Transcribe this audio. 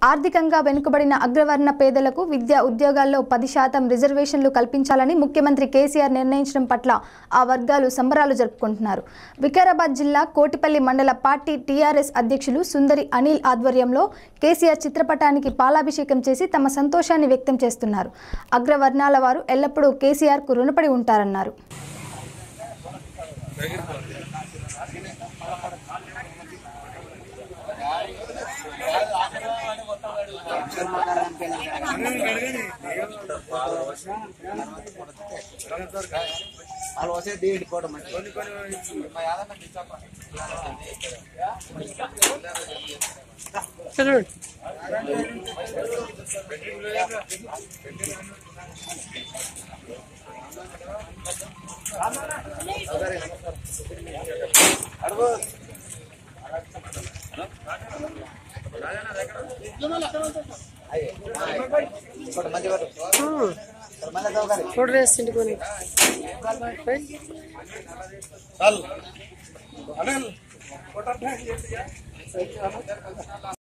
ఆర్థికంగా వెనుకబడిన అగ్రవర్ణ పేదలకు విద్యా ఉద్యోగాల్లో పది శాతం రిజర్వేషన్లు కల్పించాలని ముఖ్యమంత్రి కేసీఆర్ నిర్ణయించడం పట్ల ఆ వర్గాలు సంబరాలు జరుపుకుంటున్నారు వికారాబాద్ జిల్లా కోటిపల్లి మండల పార్టీ టీఆర్ఎస్ అధ్యక్షులు సుందరి అనిల్ ఆధ్వర్యంలో కేసీఆర్ చిత్రపటానికి పాలాభిషేకం చేసి తమ సంతోషాన్ని వ్యక్తం చేస్తున్నారు అగ్రవర్ణాల వారు ఎల్లప్పుడూ కేసీఆర్కు రుణపడి ఉంటారన్నారు వాళ్ళు వస్తే దీని కూడా మంచి ఇంకోటి మంచి మంచి సౌకర్యం ఫోటో వేసింటి కొని చాలు